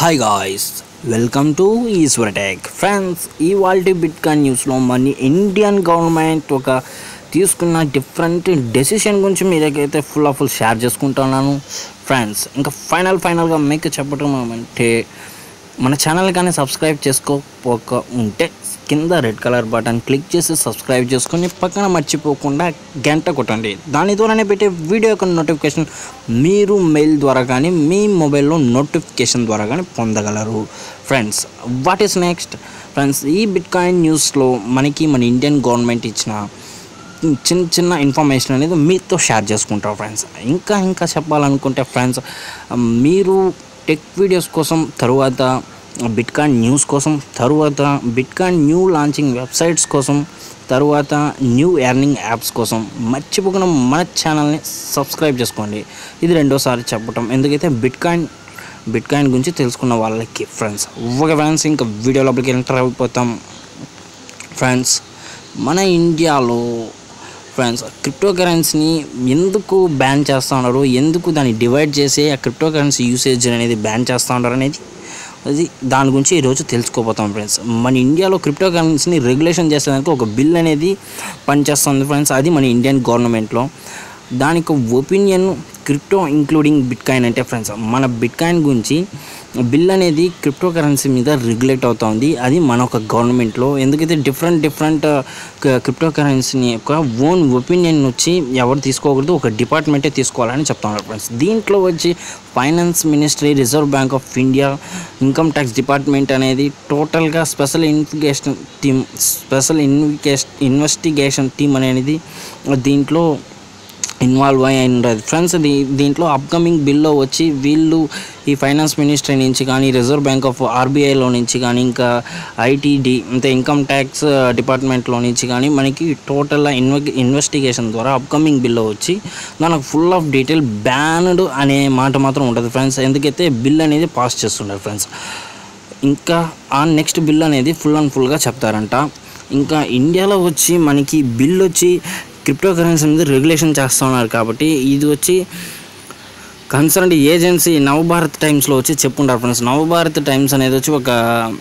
hi guys welcome to Eswaratech friends ఇవాల్టి bitcoin న్యూస్లో మన ఇండియన్ గవర్నమెంట్ ఒక తీసుకున్న డిఫరెంట్ డెసిషన్ గురించి మీదకైతే ఫుల్ ఆఫ్ ఫుల్ షేర్ చేసుకుంటున్నాను ఫ్రెండ్స్ ఇంకా ఫైనల్ ఫైనల్గా మీకు చెప్పడం ఏమంటే మన ఛానల్ కానీ సబ్స్క్రైబ్ చేసుకోకపోక ఉంటే కింద రెడ్ కలర్ బటన్ క్లిక్ చేసి సబ్స్క్రైబ్ చేసుకొని పక్కన మర్చిపోకుండా గంట కొట్టండి దాని ద్వారానే పెట్టే వీడియో యొక్క నోటిఫికేషన్ మీరు మెయిల్ ద్వారా కానీ మీ మొబైల్లో నోటిఫికేషన్ ద్వారా కానీ పొందగలరు friends what is next friends ఈ బిట్కాయిన్ న్యూస్లో మనకి మన ఇండియన్ గవర్నమెంట్ ఇచ్చిన చిన్న చిన్న ఇన్ఫర్మేషన్ అనేది మీతో షేర్ చేసుకుంటారు ఫ్రెండ్స్ ఇంకా ఇంకా చెప్పాలనుకుంటే ఫ్రెండ్స్ మీరు టెక్ వీడియోస్ కోసం తరువాత బిట్కాయిన్ న్యూస్ కోసం తరువాత బిట్కాయిన్ న్యూ లాంచింగ్ వెబ్సైట్స్ కోసం తరువాత న్యూ ఎర్నింగ్ యాప్స్ కోసం మర్చిపోకుండా మన ఛానల్ని సబ్స్క్రైబ్ చేసుకోండి ఇది రెండోసారి చెప్పటం ఎందుకైతే బిట్కాయిన్ బిట్కాయిన్ గురించి తెలుసుకున్న వాళ్ళకి ఫ్రెండ్స్ ఓకే ఫ్రెండ్స్ ఇంకా వీడియో లోపలికి ఎంటర్ అయిపోతాం ఫ్రెండ్స్ మన ఇండియాలో ఫ్రెండ్స్ క్రిప్టో కరెన్సీని ఎందుకు బ్యాన్ చేస్తూ ఉన్నారు ఎందుకు దాన్ని డివైడ్ చేసి ఆ క్రిప్టో కరెన్సీ యూసేజ్ అనేది బ్యాన్ చేస్తూ ఉన్నారు అనేది అది దాని గురించి ఈరోజు తెలుసుకోపోతాం ఫ్రెండ్స్ మన ఇండియాలో క్రిప్టో కరెన్సీని రెగ్యులేషన్ చేసేదానికి ఒక బిల్ అనేది పనిచేస్తుంది ఫ్రెండ్స్ అది మన ఇండియన్ గవర్నమెంట్లో దానికి ఒపీనియన్ క్రిప్టో ఇంక్లూడింగ్ బిట్కాయిన్ అంటే ఫ్రెండ్స్ మన బిట్కాయిన్ గురించి బిల్ అనేది క్రిప్టో కరెన్సీ మీద రెగ్యులేట్ అవుతుంది అది మన ఒక గవర్నమెంట్లో ఎందుకైతే డిఫరెంట్ డిఫరెంట్ క్రిప్టో కరెన్సీని యొక్క ఓన్ ఒపీనియన్ వచ్చి ఎవరు తీసుకోకూడదు ఒక డిపార్ట్మెంటే తీసుకోవాలని చెప్తున్నారు ఫ్రెండ్స్ దీంట్లో వచ్చి finance ministry reserve bank of India income tax department అనేది టోటల్గా స్పెషల్ ఇన్వెస్టిగేషన్ టీమ్ స్పెషల్ ఇన్వికేషన్ ఇన్వెస్టిగేషన్ టీమ్ అనేది దీంట్లో ఇన్వాల్వ్ అయి ఉండదు ఫ్రెండ్స్ దీ దీంట్లో అప్కమింగ్ బిల్లో వచ్చి వీళ్ళు ఈ ఫైనాన్స్ మినిస్ట్రీ నుంచి కానీ రిజర్వ్ బ్యాంక్ ఆఫ్ ఆర్బీఐలో నుంచి కానీ ఇంకా ఐటీడీ అంటే ఇన్కమ్ ట్యాక్స్ డిపార్ట్మెంట్లో నుంచి కానీ మనకి టోటల్ ఇన్వె ఇన్వెస్టిగేషన్ ద్వారా అప్కమింగ్ బిల్లో వచ్చి దానికి ఫుల్ ఆఫ్ డీటెయిల్ బ్యాన్డ్ అనే మాట మాత్రం ఉంటుంది ఫ్రెండ్స్ ఎందుకైతే బిల్ అనేది పాస్ చేస్తుంటారు ఫ్రెండ్స్ ఇంకా ఆ నెక్స్ట్ బిల్ అనేది ఫుల్ అండ్ ఫుల్గా చెప్తారంట ఇంకా ఇండియాలో వచ్చి మనకి బిల్ వచ్చి క్రిప్టో కరెన్సీ మీద రెగ్యులేషన్ చేస్తూ ఉన్నారు కాబట్టి ఇది వచ్చి కన్సర్న్ ఏజెన్సీ నవభారత్ టైమ్స్లో వచ్చి చెప్పుంటారు ఫ్రెండ్స్ నవభారత్ టైమ్స్ అనేది వచ్చి ఒక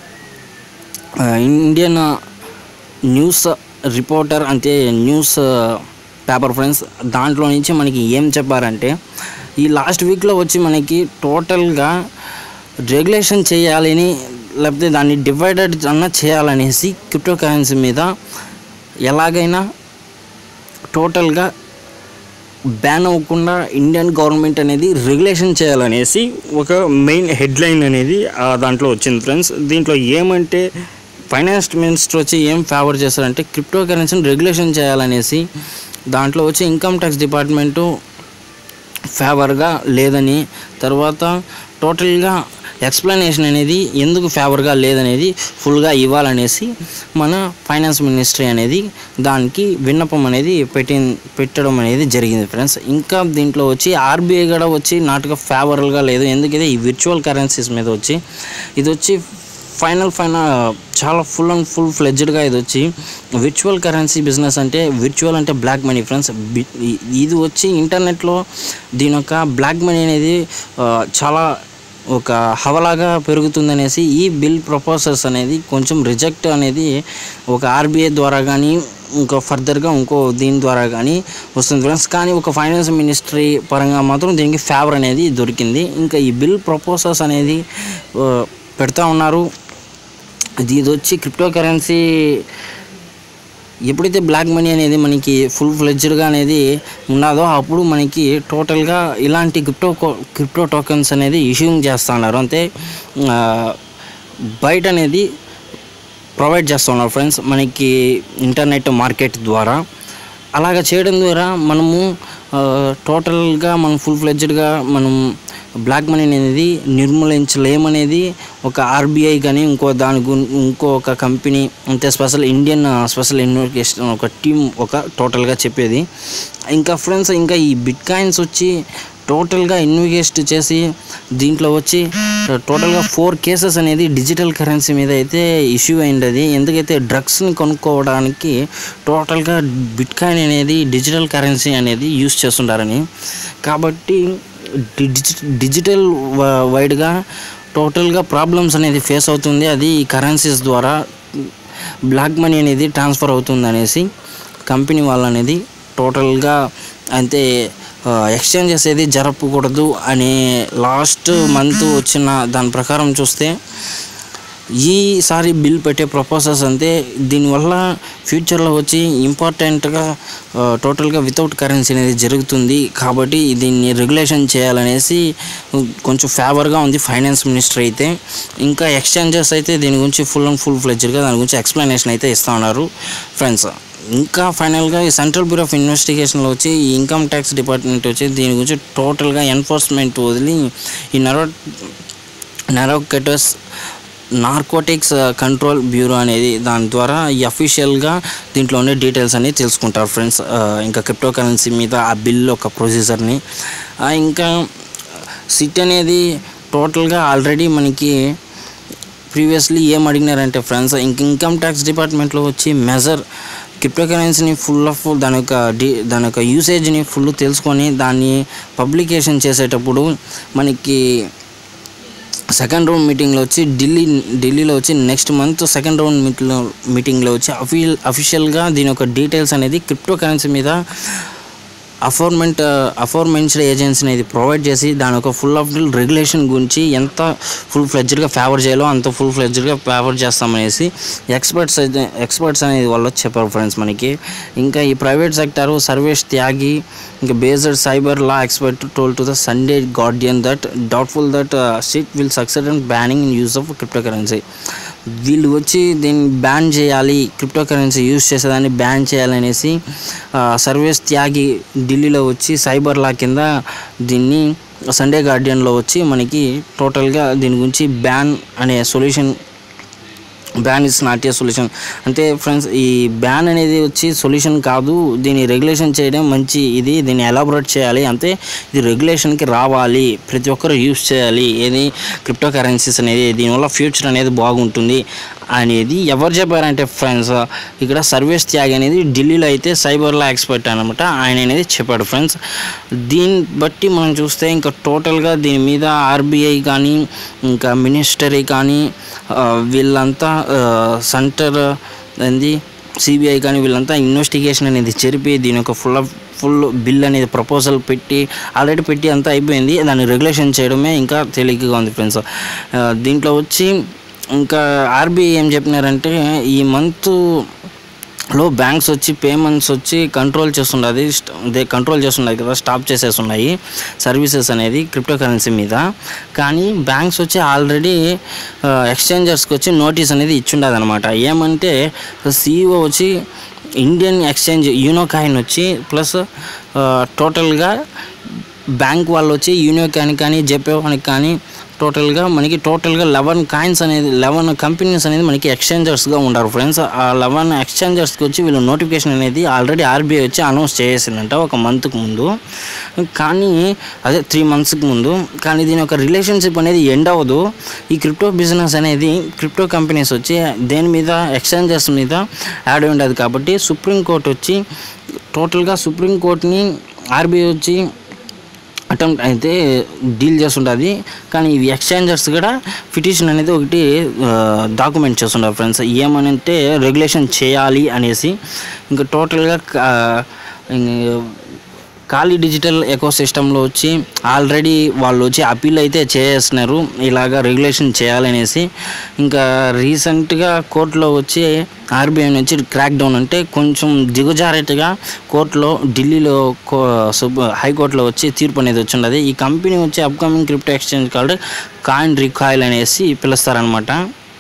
ఆ, ఇండియన్ న్యూస్ రిపోర్టర్ అంటే న్యూస్ పేపర్ ఫ్రెండ్స్ దాంట్లో నుంచి మనకి ఏం చెప్పారంటే ఈ లాస్ట్ వీక్లో వచ్చి మనకి టోటల్గా రెగ్యులేషన్ చేయాలని లేకపోతే దాన్ని డివైడెడ్ అన్న చేయాలనేసి క్రిప్టో కరెన్సీ మీద ఎలాగైనా టోటల్గా బ్యాన్ అవ్వకుండా ఇండియన్ గవర్నమెంట్ అనేది రెగ్యులేషన్ చేయాలనేసి ఒక మెయిన్ హెడ్లైన్ అనేది ఆ దాంట్లో వచ్చింది ఫ్రెండ్స్ దీంట్లో ఏమంటే ఫైనాన్స్ మినిస్టర్ వచ్చి ఏం ఫేవర్ చేస్తారంటే క్రిప్టో కరెన్సీని రెగ్యులేషన్ చేయాలనేసి దాంట్లో వచ్చి ఇన్కమ్ ట్యాక్స్ డిపార్ట్మెంటు ఫేవర్గా లేదని తర్వాత టోటల్గా ఎక్స్ప్లెనేషన్ అనేది ఎందుకు ఫేవర్గా లేదనేది ఫుల్గా ఇవ్వాలనేసి మన ఫైనాన్స్ మినిస్ట్రీ అనేది దానికి విన్నపం అనేది పెట్టి పెట్టడం అనేది జరిగింది ఫ్రెండ్స్ ఇంకా దీంట్లో వచ్చి ఆర్బీఐ కూడా వచ్చి నాటుగా ఫేవరల్గా లేదు ఎందుకంటే ఈ విర్చువల్ కరెన్సీస్ మీద వచ్చి ఇది వచ్చి ఫైనల్ ఫైనల్ చాలా ఫుల్ అండ్ ఫుల్ ఫ్లెడ్జ్డ్గా ఇది వచ్చి విర్చువల్ కరెన్సీ బిజినెస్ అంటే విర్చువల్ అంటే బ్లాక్ మనీ ఫ్రెండ్స్ ఇది వచ్చి ఇంటర్నెట్లో దీని యొక్క బ్లాక్ మనీ అనేది ఆ, చాలా ఒక హవలాగా పెరుగుతుందనేసి ఈ బిల్ ప్రపోజల్స్ అనేది కొంచెం రిజెక్ట్ అనేది ఒక ఆర్బీఐ ద్వారా కానీ ఇంకో ఫర్దర్గా ఇంకో దీని ద్వారా కానీ వస్తుంది ఫ్రెండ్స్ కానీ ఒక ఫైనాన్స్ మినిస్ట్రీ పరంగా మాత్రం దీనికి ఫేవర్ అనేది దొరికింది ఇంకా ఈ బిల్ ప్రపోజల్స్ అనేది ఆ, పెడతా ఉన్నారు ఇది ఇది వచ్చి క్రిప్టో కరెన్సీ ఎప్పుడైతే బ్లాక్ మనీ అనేది మనకి ఫుల్ ఫ్లెడ్జ్డ్గా అనేది ఉన్నదో అప్పుడు మనకి టోటల్గా ఇలాంటి క్రిప్టో క్రిప్టో టోకెన్స్ అనేది ఇష్యూయింగ్ చేస్తూ ఉన్నారు అంటే ఆ, బయట అనేది ప్రొవైడ్ చేస్తున్నారు ఫ్రెండ్స్ మనకి ఇంటర్నెట్ మార్కెట్ ద్వారా అలాగ చేయడం ద్వారా మనము ఆ, టోటల్గా మనం ఫుల్ ఫ్లెడ్జ్డ్గా మనం బ్లాక్ మనీ అనేది నిర్మూలించలేమనేది ఒక ఆర్బీఐ కానీ ఇంకో దాని గు- ఇంకో ఒక కంపెనీ అంటే స్పెషల్ ఇండియన్ స్పెషల్ ఇన్వెస్టిగేషన్ ఒక టీం ఒక టోటల్గా చెప్పేది ఇంకా ఫ్రెండ్స్ ఇంకా ఈ బిట్ కాయిన్స్ వచ్చి టోటల్గా ఇన్వెస్ట్ చేసి దీంట్లో వచ్చి టోటల్గా ఫోర్ కేసెస్ అనేది డిజిటల్ కరెన్సీ మీద అయితే ఇష్యూ అయింది ఎందుకైతే డ్రగ్స్ని కొనుక్కోవడానికి టోటల్గా బిట్ కాయిన్ అనేది డిజిటల్ కరెన్సీ అనేది యూస్ చేస్తుంటారని కాబట్టి డిజి డిజిటల్ వ- వైడ్గా టోటల్గా ప్రాబ్లమ్స్ అనేది ఫేస్ అవుతుంది అది ఈ కరెన్సీస్ ద్వారా బ్లాక్ మనీ అనేది ట్రాన్స్ఫర్ అవుతుంది అనేసి కంపెనీ వాళ్ళు అనేది టోటల్గా అంటే ఎక్స్చేంజెస్ ఏది జరపకూడదు అనే లాస్ట్ మంత్ వచ్చిన దాని ప్రకారం చూస్తే ఈసారి బిల్ పెట్టే ప్రపోజల్స్ అంతే దీనివల్ల ఫ్యూచర్లో వచ్చి ఇంపార్టెంట్గా టోటల్గా వితౌట్ కరెన్సీ అనేది జరుగుతుంది కాబట్టి దీన్ని రెగ్యులేషన్ చేయాలనేసి కొంచెం ఫేవర్గా ఉంది ఫైనాన్స్ మినిస్టర్ అయితే ఇంకా ఎక్స్చేంజెస్ అయితే దీని గురించి ఫుల్ అండ్ ఫుల్ ఫ్లెడ్జ్గా దాని గురించి ఎక్స్ప్లెనేషన్ అయితే ఇస్తా ఉన్నారు ఫ్రెండ్స్ ఇంకా ఫైనల్గా ఈ సెంట్రల్ బ్యూరో ఆఫ్ ఇన్వెస్టిగేషన్లో వచ్చి ఈ ఇన్కమ్ ట్యాక్స్ డిపార్ట్మెంట్ వచ్చి దీని గురించి టోటల్గా ఎన్ఫోర్స్మెంట్ వదిలి ఈ నరో నరోకెటస్ నార్కోటిక్స్ కంట్రోల్ బ్యూరో అనేది దాని ద్వారా ఈ అఫీషియల్గా దీంట్లో ఉండే డీటెయిల్స్ అనేది తెలుసుకుంటారు ఫ్రెండ్స్ ఇంకా క్రిప్టో కరెన్సీ మీద ఆ బిల్ ఒక ప్రొసీజర్ని ఇంకా సిట్ అనేది టోటల్గా ఆల్రెడీ మనకి ప్రీవియస్లీ ఏం అడిగినారంటే ఫ్రెండ్స్ ఇంక ఇన్కమ్ ట్యాక్స్ డిపార్ట్మెంట్లో వచ్చి మెజర్ క్రిప్టో కరెన్సీని ఫుల్ ఆఫ్ దాని యొక్క డి దాని యొక్క యూసేజ్ని ఫుల్ తెలుసుకొని దాన్ని పబ్లికేషన్ చేసేటప్పుడు మనకి సెకండ్ రౌండ్ మీటింగ్లో వచ్చి ఢిల్లీ ఢిల్లీలో వచ్చి నెక్స్ట్ మంత్ సెకండ్ రౌండ్ మీట్లో మీటింగ్లో వచ్చి అఫీల్ అఫీషియల్గా దీని యొక్క డీటెయిల్స్ అనేది క్రిప్టో కరెన్సీ మీద అఫోర్మెంట్ అఫోర్మెంట్స్డ్ ఏజెన్సీ అనేది ప్రొవైడ్ చేసి దాని యొక్క ఫుల్ ఆఫ్ రెగ్యులేషన్ గురించి ఎంత ఫుల్ ఫ్లెడ్జ్డ్గా ఫేవర్ చేయాలో అంత ఫుల్ ఫ్లెడ్జ్డ్గా ఫేవర్ చేస్తామనేసి ఎక్స్పర్ట్స్ అయితే ఎక్స్పర్ట్స్ అనేది వాళ్ళు చెప్పారు ఫ్రెండ్స్ మనకి ఇంకా ఈ ప్రైవేట్ సెక్టారు సర్వేష్ త్యాగి ఇంకా based cyber law expert told to the Sunday Guardian that doubtful that SIT will succeed and banning in use of crypto currency వీళ్ళు వచ్చి దీన్ని బ్యాన్ చేయాలి క్రిప్టో కరెన్సీ యూస్ చేసేదాన్ని బ్యాన్ చేయాలనేసి సర్వీస్ త్యాగి ఢిల్లీలో వచ్చి సైబర్ లా కింద దీన్ని సండే గార్డియన్లో వచ్చి మనకి టోటల్గా దీని గురించి బ్యాన్ అనే solution ban is not a solution అంటే ఫ్రెండ్స్ ఈ బ్యాన్ అనేది వచ్చి సొల్యూషన్ కాదు దీన్ని రెగ్యులేషన్ చేయడం మంచి ఇది దీన్ని ఎలాబొరేట్ చేయాలి అంటే ఇది రెగ్యులేషన్కి రావాలి ప్రతి ఒక్కరు యూస్ చేయాలి ఏది క్రిప్టో కరెన్సీస్ అనేది దీనివల్ల ఫ్యూచర్ అనేది బాగుంటుంది అనేది ఎవరు చెప్పారంటే ఫ్రెండ్స్ ఇక్కడ సర్వీస్ త్యాగ్ అనేది ఢిల్లీలో అయితే సైబర్లా ఎక్స్పర్ట్ అనమాట ఆయన అనేది చెప్పాడు ఫ్రెండ్స్ దీన్ని బట్టి మనం చూస్తే ఇంకా టోటల్గా దీని మీద ఆర్బీఐ కానీ ఇంకా మినిస్టరీ కానీ ఆ, వీళ్ళంతా సెంటర్ ఏంది సిబిఐ కానీ వీళ్ళంతా ఇన్వెస్టిగేషన్ అనేది జరిపి దీని యొక్క ఫుల్ ఫుల్ బిల్ అనేది ప్రపోజల్ పెట్టి ఆల్రెడీ పెట్టి అంతా అయిపోయింది దాన్ని రెగ్యులేషన్ చేయడమే ఇంకా తేలికగా ఉంది ఫ్రెండ్స్ దీంట్లో వచ్చి ఇంకా ఆర్బీఐ ఏం చెప్పినారంటే ఈ మంత్ లో బ్యాంక్స్ వచ్చి పేమెంట్స్ వచ్చి కంట్రోల్ చేస్తుండది దే కంట్రోల్ చేస్తున్నాయి కదా స్టాప్ చేసేస్తున్నాయి సర్వీసెస్ అనేది క్రిప్టో కరెన్సీ మీద కానీ బ్యాంక్స్ వచ్చి ఆల్రెడీ ఎక్స్చేంజర్స్కి వచ్చి నోటీస్ అనేది ఇచ్చుండదు అనమాట ఏమంటే సీఈఓ వచ్చి ఇండియన్ ఎక్స్చేంజ్ యూనో కాయిన్ వచ్చి ప్లస్ టోటల్గా బ్యాంక్ వాళ్ళు వచ్చి యూనియో కానీ కానీ జెపే అని కానీ టోటల్గా మనకి టోటల్గా లెవెన్ కాయిన్స్ అనేది లెవెన్ కంపెనీస్ అనేది మనకి ఎక్స్చేంజర్స్గా ఉంటారు ఫ్రెండ్స్ ఆ లెవెన్ ఎక్స్చేంజర్స్కి వచ్చి వీళ్ళు నోటిఫికేషన్ అనేది ఆల్రెడీ ఆర్బీఐ వచ్చి అనౌన్స్ చేసిందంట ఒక మంత్కి ముందు కానీ అదే త్రీ మంత్స్కి ముందు కానీ దీని యొక్క రిలేషన్షిప్ అనేది ఎండ్ అవ్వదు ఈ క్రిప్టో బిజినెస్ అనేది క్రిప్టో కంపెనీస్ వచ్చి దేని మీద ఎక్స్చేంజెస్ మీద యాడ్ అయి ఉండదు కాబట్టి సుప్రీంకోర్టు వచ్చి టోటల్గా సుప్రీంకోర్టుని ఆర్బీఐ వచ్చి అటెంప్ట్ అయితే డీల్ చేస్తుంటుంది కానీ ఇవి ఎక్స్చేంజర్స్ కూడా పిటిషన్ అనేది ఒకటి డాక్యుమెంట్ చేస్తుంటారు ఫ్రెండ్స్ ఏమనంటే రెగ్యులేషన్ చేయాలి అనేసి ఇంకా టోటల్గా ఖాళీ డిజిటల్ ఎకో సిస్టంలో వచ్చి ఆల్రెడీ వాళ్ళు వచ్చి అప్పీల్ అయితే చేస్తున్నారు ఇలాగా రెగ్యులేషన్ చేయాలనేసి ఇంకా రీసెంట్గా కోర్టులో వచ్చి ఆర్బీఐ నుంచి క్రాక్ డౌన్ అంటే కొంచెం దిగుజారేట్టుగా కోర్టులో ఢిల్లీలో కో సుబ్ హైకోర్టులో వచ్చి తీర్పు అనేది వచ్చిండదు ఈ కంపెనీ వచ్చి upcoming crypto exchange called coin recoil అనేసి పిలుస్తారనమాట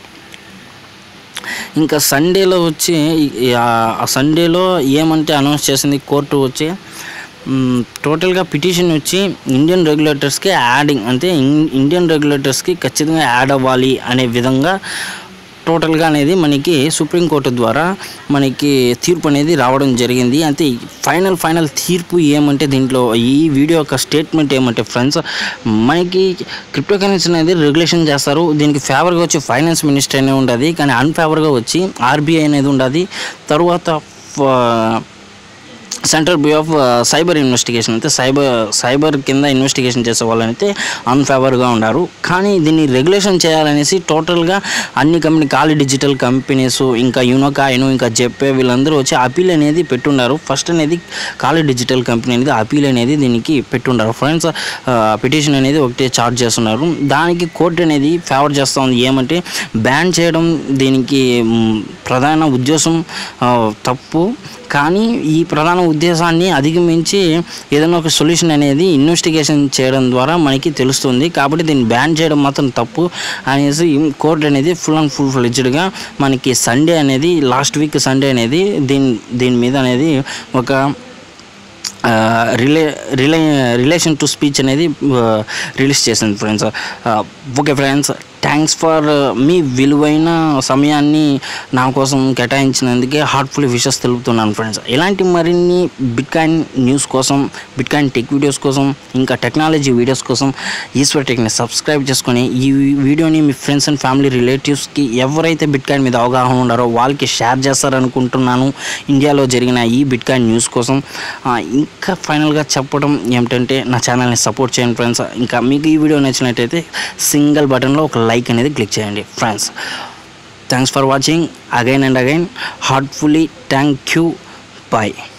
ఇంకా సండేలో వచ్చి ఈ- ఆ సండేలో ఏమంటే అనౌన్స్ చేసింది కోర్టు వచ్చి మ్, టోటల్గా పిటిషన్ వచ్చి ఇండియన్ రెగ్యులేటర్స్కి యాడింగ్ అంటే ఇన్- ఇండియన్ రెగ్యులేటర్స్కి ఖచ్చితంగా యాడ్ అవ్వాలి అనే విధంగా టోటల్గా అనేది మనకి సుప్రీంకోర్టు ద్వారా మనకి తీర్పు అనేది రావడం జరిగింది అంటే ఫైనల్ ఫైనల్ తీర్పు ఏమంటే దీంట్లో ఈ వీడియో యొక్క స్టేట్మెంట్ ఏమంటే ఫ్రెండ్స్ మనకి క్రిప్టో కరెన్సీ అనేది రెగ్యులేషన్ చేస్తారు దీనికి ఫేవర్గా వచ్చి ఫైనాన్స్ మినిస్టర్ అనేది ఉండదు కానీ అన్ఫేవర్గా వచ్చి ఆర్బీఐ అనేది ఉండదు తర్వాత ఫ- central bureau of cyber investigation అయితే సైబర్ సైబర్ కింద ఇన్వెస్టిగేషన్ చేసే వాళ్ళనైతే అన్ఫేవర్గా ఉన్నారు కానీ దీన్ని రెగ్యులేషన్ చేయాలనేసి టోటల్గా అన్ని కంపెనీ కాలి డిజిటల్ కంపెనీస్ ఇంకా యూనోకాయిన్ ఇంకా జెప్పే వీళ్ళందరూ వచ్చి అపీల్ అనేది పెట్టున్నారు ఫస్ట్ అనేది కాలి డిజిటల్ కంపెనీ అనేది అపీల్ అనేది దీనికి పెట్టున్నారు ఫ్రెండ్స్ పిటిషన్ అనేది ఒకటి చార్జ్ చేస్తున్నారు దానికి కోర్టు అనేది ఫేవర్ చేస్తూ ఉంది ఏమంటే బ్యాన్ చేయడం దీనికి మ్, ప్రధాన ఉద్దేశం ఆ, తప్పు కానీ ఈ ప్రధాన ఉద్దేశాన్ని అధిగమించి ఏదైనా ఒక సొల్యూషన్ అనేది ఇన్వెస్టిగేషన్ చేయడం ద్వారా మనకి తెలుస్తుంది కాబట్టి దీన్ని బ్యాన్ చేయడం మాత్రం తప్పు అనేసి కోర్టు అనేది ఫుల్ అండ్ ఫుల్ ఫ్లెడ్జ్డ్గా మనకి సండే అనేది లాస్ట్ వీక్ సండే అనేది దీని దీని మీద అనేది ఒక ఆ, రిలే రిలే రిలేషన్ టు స్పీచ్ అనేది ఆ, రిలీజ్ చేసింది ఫ్రెండ్స్ ఆ, ఓకే ఫ్రెండ్స్ థ్యాంక్స్ ఫర్ మీ విలువైన సమయాన్ని నా కోసం కేటాయించినందుకే హార్ట్ఫుల్ విషెస్ తెలుపుతున్నాను ఫ్రెండ్స్ ఇలాంటి మరిన్ని బిట్కాయిన్ న్యూస్ కోసం బిట్కాయిన్ టెక్ వీడియోస్ కోసం ఇంకా టెక్నాలజీ వీడియోస్ కోసం ఈశ్వర్ టెక్ని సబ్స్క్రైబ్ చేసుకొని ఈ వీడియోని మీ ఫ్రెండ్స్ అండ్ ఫ్యామిలీ రిలేటివ్స్కి ఎవరైతే బిట్కాయిన్ మీద అవగాహన ఉన్నారో వాళ్ళకి షేర్ చేస్తారనుకుంటున్నాను ఇండియాలో జరిగిన ఈ బిట్కాయిన్ న్యూస్ కోసం ఆ, ఇంకా ఫైనల్గా చెప్పడం ఏమిటంటే నా ఛానల్ని సపోర్ట్ చేయండి ఫ్రెండ్స్ ఇంకా మీకు ఈ వీడియో నచ్చినట్టయితే సింగిల్ బటన్లో ఒక లైక్ అనేది క్లిక్ చేయండి friends thanks for watching again and again heartfully thank you bye